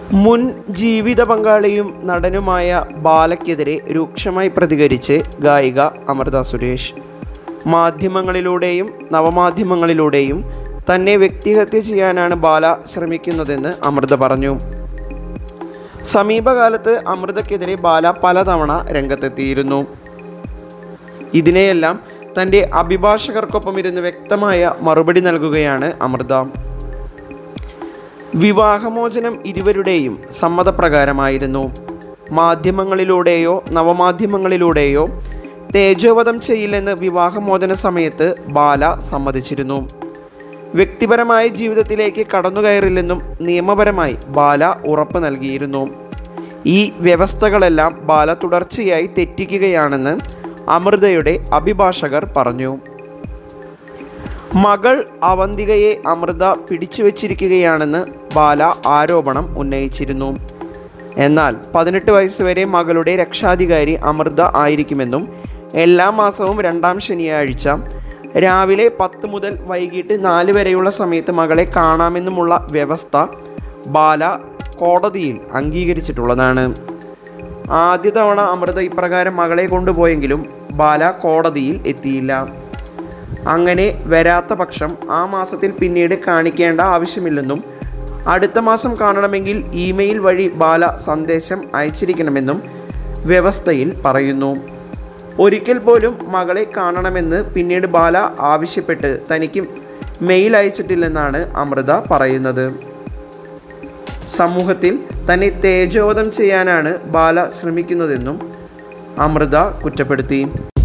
മുൻ ജീവിത പങ്കാളിയും നടനുമായ ബാലയ്ക്കെതിരെ രൂക്ഷമായി പ്രതികരിച്ച് ഗായിക അമൃത സുരേഷ് മാധ്യമങ്ങളിലൂടെയും നവമാധ്യമങ്ങളിലൂടെയും തന്നെ വ്യക്തിഹത്യ ചെയ്യാനാണ് ബാല ശ്രമിക്കുന്നതെന്ന് അമൃത പറഞ്ഞു സമീപകാലത്ത് അമൃതയ്ക്കെതിരെ ബാല പലതവണ രംഗത്തെത്തിയിരുന്നു ഇതിനെയെല്ലാം തൻ്റെ അഭിഭാഷകർക്കൊപ്പം ഇരുന്ന് വ്യക്തമായ മറുപടി നൽകുകയാണ് അമൃത വിവാഹമോചനം ഇരുവരുടെയും സമ്മതപ്രകാരമായിരുന്നു മാധ്യമങ്ങളിലൂടെയോ നവമാധ്യമങ്ങളിലൂടെയോ തേജോവധം ചെയ്യില്ലെന്ന് വിവാഹമോചന സമയത്ത് ബാല സമ്മതിച്ചിരുന്നു വ്യക്തിപരമായ ജീവിതത്തിലേക്ക് കടന്നുകയറില്ലെന്നും നിയമപരമായി ബാല ഉറപ്പ് നൽകിയിരുന്നു ഈ വ്യവസ്ഥകളെല്ലാം ബാല തുടർച്ചയായി തെറ്റിക്കുകയാണെന്ന് അമൃതയുടെ അഭിഭാഷകർ പറഞ്ഞു മകൾ അവന്തികയെ അമൃത പിടിച്ചു വച്ചിരിക്കുകയാണെന്ന് ബാല ആരോപണം ഉന്നയിച്ചിരുന്നു എന്നാൽ പതിനെട്ട് വയസ്സ് വരെ മകളുടെ രക്ഷാധികാരി അമൃത ആയിരിക്കുമെന്നും എല്ലാ മാസവും രണ്ടാം ശനിയാഴ്ച രാവിലെ പത്ത് മുതൽ വൈകിട്ട് നാല് വരെയുള്ള സമയത്ത് മകളെ കാണാമെന്നുമുള്ള വ്യവസ്ഥ ബാല കോടതിയിൽ അംഗീകരിച്ചിട്ടുള്ളതാണ് ആദ്യ തവണ അമൃത ഇപ്രകാരം മകളെ കൊണ്ടുപോയെങ്കിലും ബാല കോടതിയിൽ എത്തിയില്ല അങ്ങനെ വരാത്ത പക്ഷം ആ മാസത്തിൽ പിന്നീട് കാണിക്കേണ്ട ആവശ്യമില്ലെന്നും അടുത്ത മാസം കാണണമെങ്കിൽ ഇമെയിൽ വഴി ബാല സന്ദേശം അയച്ചിരിക്കണമെന്നും വ്യവസ്ഥയിൽ പറയുന്നു ഒരിക്കൽ പോലും മകളെ കാണണമെന്ന് പിന്നീട് ബാല ആവശ്യപ്പെട്ട് തനിക്ക് മെയിൽ അയച്ചിട്ടില്ലെന്നാണ് അമൃത പറയുന്നത് സമൂഹത്തിൽ തന്നെ തേജോവധം ചെയ്യാനാണ് ബാല ശ്രമിക്കുന്നതെന്നും അമൃത കുറ്റപ്പെടുത്തി